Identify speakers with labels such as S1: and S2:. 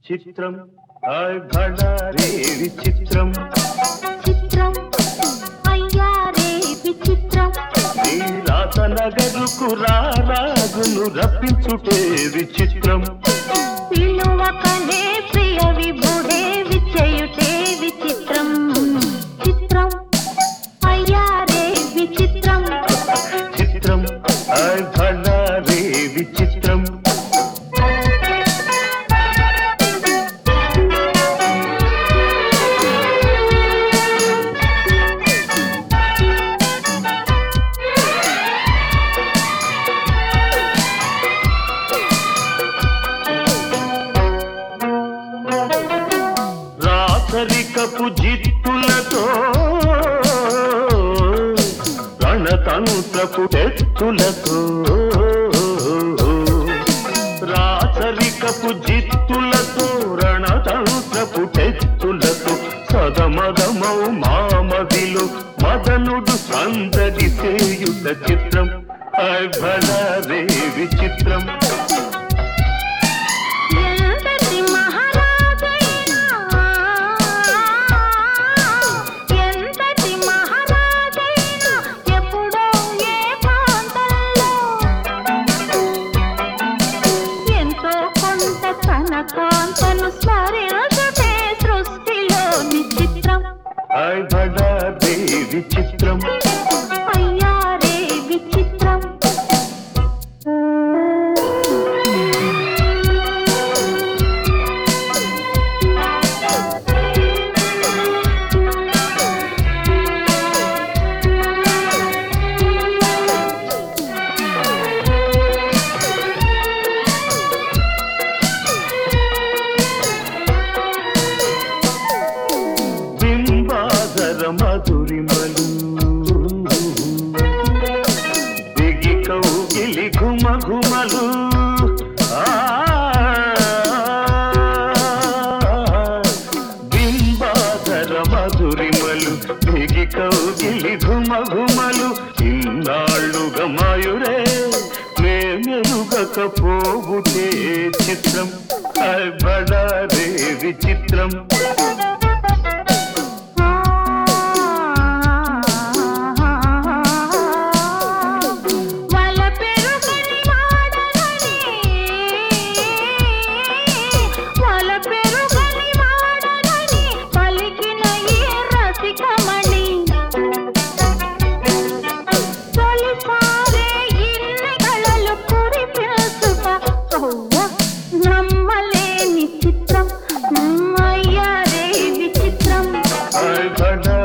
S1: చిత్రం హాయ్ భడారే విచిత్రం
S2: చిత్రం అయ్యారే విచిత్రం
S1: నీ రాత నగరుకు రారాగును రప్పించుటే విచిత్రం
S2: పిలువకనే ప్రియ విభుడే విచయుటే విచిత్రం చిత్రం అయ్యారే విచిత్రం
S1: చిత్రం హాయ్ భడారే విచిత్రం రాసరికపు జిత్తులతో రణతంత్రపు టెత్తులతో రాసరికపు జిత్తులతో రణతంత్రపు టెత్తులతో సదమదమౌ మామదిలు మదనుడు సందడి చేయుత చిత్రం భళరే విచిత్రం
S2: ఎంతటి మహారాజైనా ఎంతటి మహారాజైనా ఎప్పుడో ఏ ప్రాంతంలో ఎంతో కొంత తన కాంతను స్మరించటే సృష్టిలోని చిత్రం
S1: హాయ్ భడారే విచిత్రం
S2: అయ్యారే విచిత్రం
S1: బింబాధర మధురిమలు దిగి కౌగిలి ఘుమ ఘుమలు ఆ, బింబాధర మధురిమలు దిగి కౌగిలి ఘుమ ఘుమలు ఇన్నాళ్ళుగా మాయురే మేమెరుగకపోవుటే చిత్రం బడారే విచిత్రం
S2: వల పెరుగని వాడనని వల పెరుగని వాడనని పలికిన ఈ రసికమణి తొలిసారే ఇన్ని కళలు కురిపిల్చుట ఔవ్వ, నమ్మలేని చిత్రం అయ్యారే విచిత్రం
S1: హాయ్ భడా